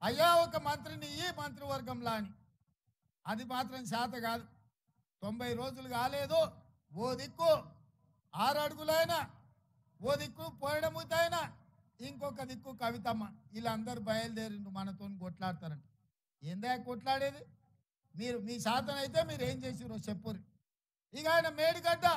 అయ్యా ఒక మంత్రిని ఈ మంత్రివర్గంలా అని అది మాత్రం శాత కాదు తొంభై రోజులు కాలేదు ఓ దిక్కు ఆరు అడుగులైనా ఓ దిక్కు పోయడముతైనా ఇంకొక దిక్కు కవితమ్మ వీళ్ళందరూ బయలుదేరిండు మనతో కొట్లాడతారంట ఏందా కొట్లాడేది మీరు మీ శాతం అయితే మీరు ఏం చేసిరో చెప్పురు ఇక ఆయన మేడిగడ్డ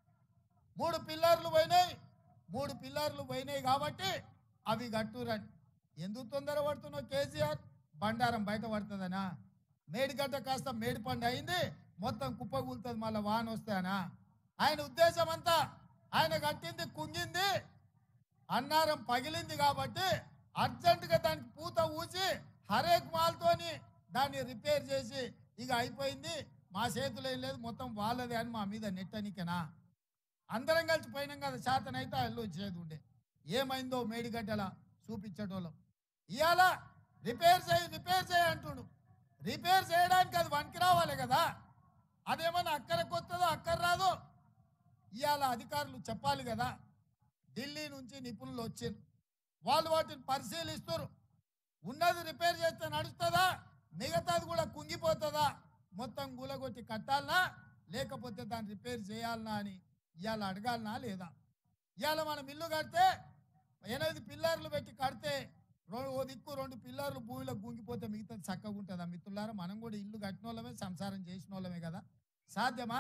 మూడు పిల్లర్లు పోయినాయి మూడు పిల్లర్లు పోయినాయి కాబట్టి అవి కట్టురని ఎందుకు తొందర పడుతున్నావు కేసీఆర్ బండారం బయట పడుతుందనా మేడిగడ్డ కాస్త మేడిపండు అయింది మొత్తం కుప్పగూలుతుంది మళ్ళీ వాన వస్తానా ఆయన ఉద్దేశం అంతా ఆయన కట్టింది కుంగింది అన్నారం పగిలింది కాబట్టి అర్జెంటుగా దానికి పూత ఊసి హరేక్ మాల్తోని దాన్ని రిపేర్ చేసి ఇక అయిపోయింది మా చేతులు ఏం లేదు మొత్తం వాళ్ళదే అని మా మీద నెట్టనికనా అందరం కలిసి పోయినాం కదా శాతనైతే అల్లు వచ్చేది ఉండే ఏమైందో మేడిగడ్డల చూపించటోళ్ళం ఇవాళ రిపేర్ చేయి రిపేర్ చేయి అంటుడు రిపేర్ చేయడానికి అది వనికి రావాలి కదా అదేమన్నా అక్కడికి వస్తుందో అక్కర రాదో ఇవాళ అధికారులు చెప్పాలి కదా ఢిల్లీ నుంచి నిపుణులు వచ్చారు వాళ్ళు వాటిని పరిశీలిస్తారు ఉన్నది రిపేర్ చేస్తే నడుస్తుందా మిగతాది కూడా కుంగిపోతుందా మొత్తం గులగొట్టి కట్టాలనా లేకపోతే దాన్ని రిపేర్ చేయాలనా అని ఇవాళ అడగాలనా లేదా ఇవాళ మనం ఇల్లు కడితే ఎనిమిది పిల్లర్లు పెట్టి కడితే రో- ఓ దిక్కు రెండు పిల్లర్లు భూమిలో గుంగిపోతే మిగతాది చక్కగా ఉంటుందా మిత్రులారా మనం కూడా ఇల్లు కట్టిన వాళ్ళమే సంసారం చేసిన వాళ్ళమే కదా సాధ్యమా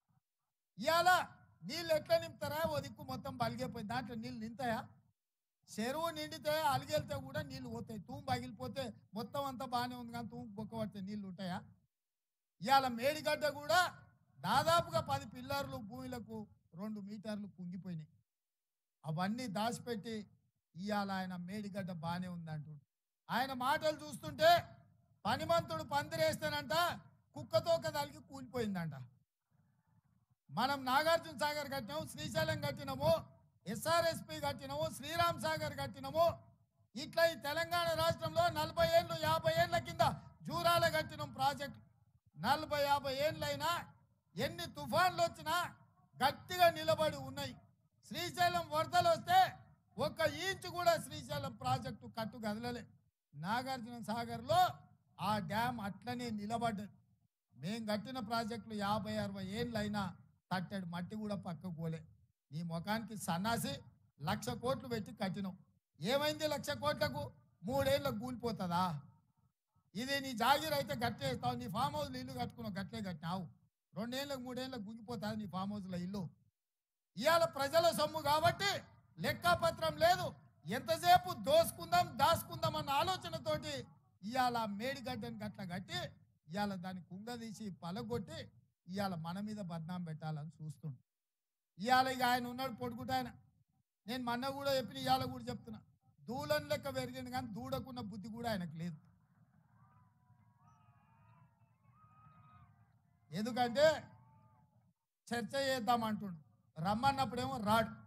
ఇవాళ నీళ్ళు ఎట్లా నింపుతారా ఓ దిక్కు మొత్తం బలిగిపోయింది దాంట్లో నీళ్ళు నింతాయా చెరువు నిండితే అలిగెళ్తే కూడా నీళ్లు పోతాయి తూము పగిలిపోతే మొత్తం అంతా బాగానే ఉంది కానీ తూము బొక్క పడితే నీళ్లు ఉంటాయా ఇవాళ మేడిగడ్డ కూడా దాదాపుగా పది పిల్లర్లు భూమిలకు రెండు మీటర్లు కుంగిపోయినాయి అవన్నీ దాచిపెట్టి ఇవాళ ఆయన మేడిగడ్డ బాగానే ఉంది అంటుండు ఆయన మాటలు చూస్తుంటే పనిమంతుడు పందిరేస్తానంట కుక్కతో కదలికి కూలిపోయిందంట మనం నాగార్జున సాగర్ కట్టినాము శ్రీశైలం కట్టినాము ఎస్ఆర్ఎస్పి కట్టినాము శ్రీరామ్ సాగర్ కట్టినాము ఇట్లా ఈ తెలంగాణ రాష్ట్రంలో నలభై ఏళ్ళు యాభై ఏళ్ళ కింద జూరాల కట్టినాం ప్రాజెక్టు నలభై యాభై ఏళ్ళైనా ఎన్ని తుఫాన్లు వచ్చినా గట్టిగా నిలబడి ఉన్నాయి శ్రీశైలం వరదలు వస్తే ఒక్క ఇంచు కూడా శ్రీశైలం ప్రాజెక్టు కట్టు కదలలే నాగార్జున సాగర్లో ఆ డ్యామ్ అట్లనే నిలబడ్డది మేం కట్టిన ప్రాజెక్టులు యాభై అరవై ఏళ్ళైనా తట్టెడు మట్టి కూడా పక్కకు పోలే నీ ముఖానికి సన్నాసి లక్ష కోట్లు పెట్టి కట్టినాం ఏమైంది లక్ష కోట్లకు మూడేళ్ళకు కూలిపోతుందా ఇది నీ జాగీర్ అయితే గట్టేస్తావు నీ ఫామ్ హౌస్లో ఇల్లు కట్టుకున్నావు గట్లే కట్టినావు రెండేళ్ళకు మూడేళ్ళకు గుంగిపోతుంది నీ ఫామ్ హౌస్లో ఇల్లు ఇవాళ ప్రజల సొమ్ము కాబట్టి లెక్కపత్రం లేదు ఎంతసేపు దోసుకుందాం దాచుకుందాం అన్న ఆలోచనతోటి ఇవాళ మేడిగడ్డని గట్ల కట్టి ఇవాళ దాన్ని కుంగదీసి పలగొట్టి ఇవాళ మన మీద బద్నాం పెట్టాలని చూస్తుండు ఇవాళ ఇక ఆయన ఉన్నాడు పొడుగుట ఆయన నేను మొన్న కూడా చెప్పిన ఇవాళ కూడా చెప్తున్నా దూలం లెక్క పెరిగింది కానీ దూడకున్న బుద్ధి కూడా ఆయనకు లేదు ఎందుకంటే చర్చ చేద్దాం అంటుండు రమ్మన్నప్పుడేమో రాడు